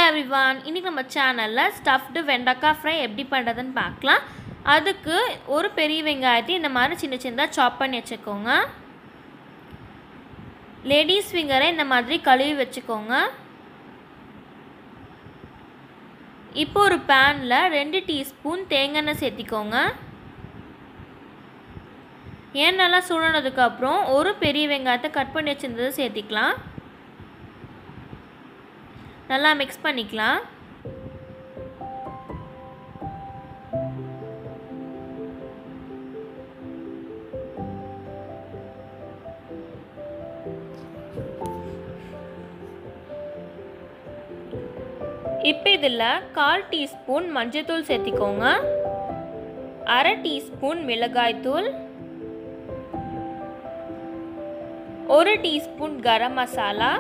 everyone இன்றைக்கி நம்ம சேனலில் ஸ்டஃப்டு வெண்டைக்காய் ஃப்ரை எப்படி பண்ணுறதுன்னு பார்க்கலாம் அதுக்கு ஒரு பெரிய வெங்காயத்தை இந்த மாதிரி சின்ன சின்னதாக சாப் பண்ணி வச்சுக்கோங்க லேடிஸ் ஃபிங்கரை இந்த மாதிரி கழுவி வச்சுக்கோங்க இப்போ ஒரு பேனில் ரெண்டு டீஸ்பூன் தேங்காய் சேர்த்திக்கோங்க ஏன் நல்லா சுழனதுக்கப்புறம் ஒரு பெரிய வெங்காயத்தை கட் பண்ணி வச்சுருந்ததை சேர்த்திக்கலாம் நல்லா மிக்ஸ் பண்ணிக்கலாம் இப்போ இதில் கால் டீஸ்பூன் மஞ்சள்தூள் சேர்த்திக்கோங்க அரை டீஸ்பூன் மிளகாய்த்தூள் ஒரு டீஸ்பூன் கரம் மசாலா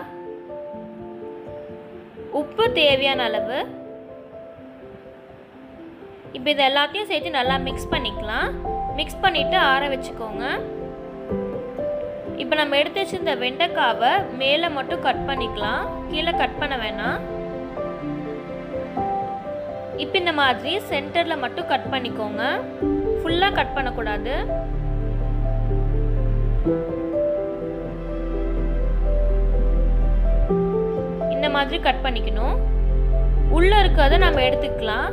உப்பு தேவையான அளவு இப்போ இது எல்லாத்தையும் சேர்த்து நல்லா மிக்ஸ் பண்ணிக்கலாம் மிக்ஸ் பண்ணிவிட்டு ஆற வச்சுக்கோங்க இப்போ நம்ம எடுத்து வச்சிருந்த வெண்டைக்காவை மேலே மட்டும் கட் பண்ணிக்கலாம் கீழே கட் பண்ண வேணாம் இப்போ இந்த மாதிரி சென்டரில் மட்டும் கட் பண்ணிக்கோங்க ஃபுல்லாக கட் பண்ணக்கூடாது இந்த மாதிரி கட் பண்ணிக்கணும் உள்ளே இருக்கிறத நம்ம எடுத்துக்கலாம்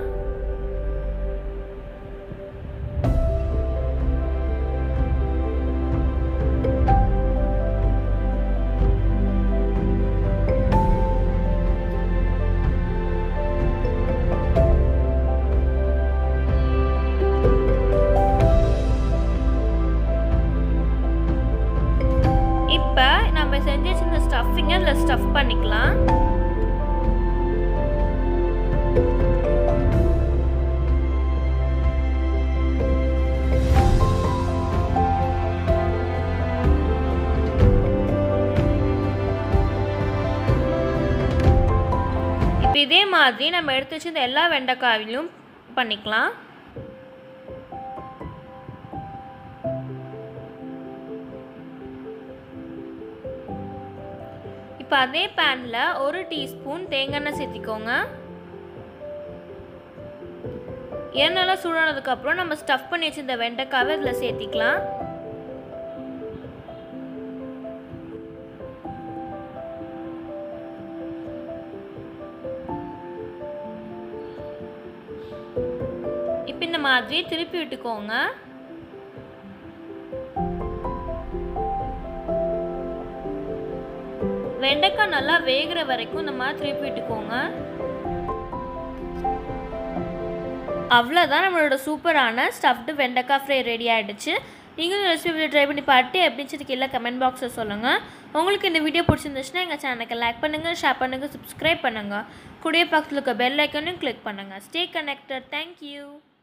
இப்போ நம்ம செஞ்சு வச்சிருந்த ஸ்டஃபிங்கை அதில் ஸ்டஃப் பண்ணிக்கலாம் இப்போ இதே மாதிரி நம்ம எடுத்து வச்சிருந்த எல்லா வெண்டைக்காயிலும் பண்ணிக்கலாம் இப்போ அதே பேனில் ஒரு டீஸ்பூன் தேங்காய் சேர்த்திக்கோங்க எண்ணெய்லாம் சூடானதுக்கப்புறம் நம்ம ஸ்டஃப் பண்ணி வச்சிருந்த வெண்டைக்காவை இதில் சேர்த்திக்கலாம் இப்போ இந்த மாதிரி திருப்பி விட்டுக்கோங்க வெண்டைக்காய் நல்லா வேகிற வரைக்கும் இந்த மாதிரி திருப்பி விட்டுக்கோங்க அவ்வளோதான் நம்மளோட சூப்பரான ஸ்டஃப்டு வெண்டைக்காய் ஃப்ரை ரெடி ஆகிடுச்சு நீங்களும் ரெசிபி ட்ரை பண்ணி பார்த்து எப்படின்னு கீழே கமெண்ட் பாக்ஸில் சொல்லுங்கள் உங்களுக்கு இந்த வீடியோ பிடிச்சிருந்துச்சுன்னா எங்கள் சேனலுக்கு லைக் பண்ணுங்கள் ஷேர் பண்ணுங்கள் சப்ஸ்கிரைப் பண்ணுங்கள் கூடிய பக்கத்தில் இருக்க பெல் ஐக்கனையும் கிளிக் பண்ணுங்கள் ஸ்டே கனெக்டட் தேங்க்யூ